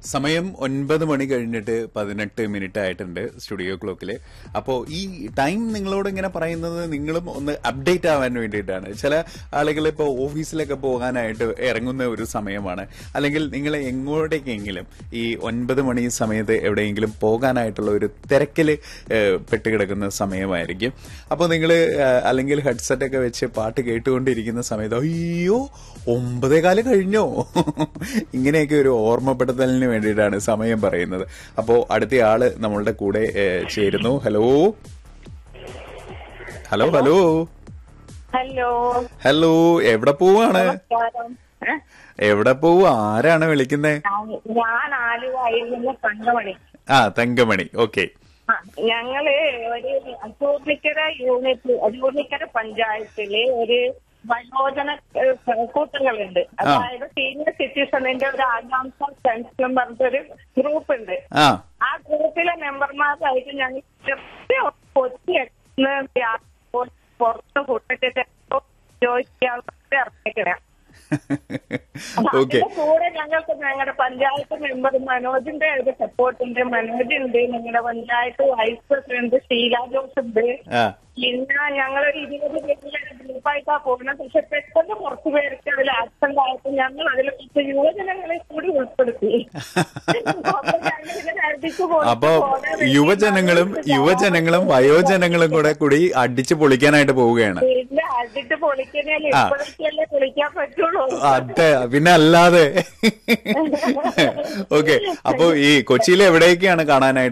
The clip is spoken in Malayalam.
സമയം ഒൻപത് മണി കഴിഞ്ഞിട്ട് പതിനെട്ട് മിനിറ്റ് ആയിട്ടുണ്ട് സ്റ്റുഡിയോ ക്ലോക്കിൽ അപ്പോൾ ഈ ടൈം നിങ്ങളോട് ഇങ്ങനെ പറയുന്നത് നിങ്ങളും ഒന്ന് അപ്ഡേറ്റ് ആവാൻ വേണ്ടിയിട്ടാണ് ചില ആളുകൾ ഇപ്പോൾ ഓഫീസിലൊക്കെ പോകാനായിട്ട് ഇറങ്ങുന്ന ഒരു സമയമാണ് അല്ലെങ്കിൽ നിങ്ങൾ എങ്ങോട്ടേക്കെങ്കിലും ഈ ഒൻപത് മണി സമയത്ത് എവിടെയെങ്കിലും പോകാനായിട്ടുള്ള ഒരു തിരക്കിൽ പെട്ടുകിടക്കുന്ന സമയമായിരിക്കും അപ്പോൾ നിങ്ങൾ അല്ലെങ്കിൽ ഹെഡ്സെറ്റ് ഒക്കെ വെച്ച് പാട്ട് കേട്ടുകൊണ്ടിരിക്കുന്ന സമയത്ത് അയ്യോ ഒമ്പതേ കാല് കഴിഞ്ഞോ ഇങ്ങനെയൊക്കെ ഒരു ഓർമ്മപ്പെടുത്തലിന് വേണ്ടിയിട്ടാണ് സമയം പറയുന്നത് അപ്പോൾ അടുത്ത ആള് നമ്മളുടെ കൂടെ ഏഹ്, ചേരുന്നു hello hello hello hello hello എവിടെ പോവാണ് നമസ്കാരം ഏ? എവിടെ പോവാ ആരാണ് വിളിക്കുന്നേ ഞാൻ- ഞാൻ ആലുവായിൽ നിന്ന് തങ്കമണി ആ തങ്കമണി ഓക്കെ ആ, ഞങ്ങള് ഒരു അച്ചൂർണിക്കര യൂണിറ്റ് അച്ചൂർണിക്കര പഞ്ചായത്തില് ഒരു വയോജന ഏഹ്, കൂട്ടങ്ങളുണ്ട് അതായത് സീനിയർ സിറ്റിസണിന്റെ ഒരു ആകാംക്ഷ സെൻസ് എന്ന് പറഞ്ഞിട്ടൊരു ഗ്രൂപ്പ് ഉണ്ട് ആ ആ ഗ്രൂപ്പിലെ മെമ്പർമാരായിട്ട് ഞങ്ങൾ ചെറിയ ഒരു കൊച്ചി എത്തുന്ന വ്യാപാരം പുറത്ത് ഫുഡിട്ട് ചോദിക്കാൻ ഇറങ്ങിക്കണേ ഓക്കെ അതിന്റെ കൂടെ ഞങ്ങൾക്ക് ഞങ്ങളുടെ പഞ്ചായത്ത് മെമ്പർ മനോജിന്റെ ഒരു സപ്പോർട്ടുണ്ട് മനോജ് ഉണ്ട് ഞങ്ങളുടെ പഞ്ചായത്ത് വൈസ് പ്രസിഡന്റ് ഷീല ജോസ് ഉണ്ട് ആ പിന്നെ ഞങ്ങളൊരു ഇരുപത് പേരുടെ ഗ്രൂപ്പായിട്ടാ പോകുന്നത് പക്ഷെ പെട്ടെന്ന് കുറച്ച് പേർക്ക് അതിൽ ആക്സിഡന്റ് ആയപ്പോൾ ഞങ്ങൾ അതിൽ കുറച്ച് യുവജനങ്ങളെ കൂടി ഉൾപ്പെടുത്തി അപ്പൊ ഞങ്ങളിങ്ങനെ അടിച്ചു പൊളിച്ച് അപ്പൊ പോകാൻ വേണ്ടി യുവജനങ്ങളും ഞങ്ങൾക്ക് യുവജനങ്ങളും വയോജനങ്ങളും കൂടെ കൂടി അടിച്ചു പൊളിക്കാനായിട്ട് പോവുകയാണ് പിന്നെ അടിച്ച് പൊളിക്കണേല് ഇപ്പോഴൊക്കെയല്ലേ പൊളിക്കാൻ പറ്റുള്ളൂ അതെ പിന്നെ അല്ലാതെ ഓക്കെ അപ്പൊ ഈ കൊച്ചിയിൽ എവിടെയൊക്കെയാണ് കാണാനായിട്ട്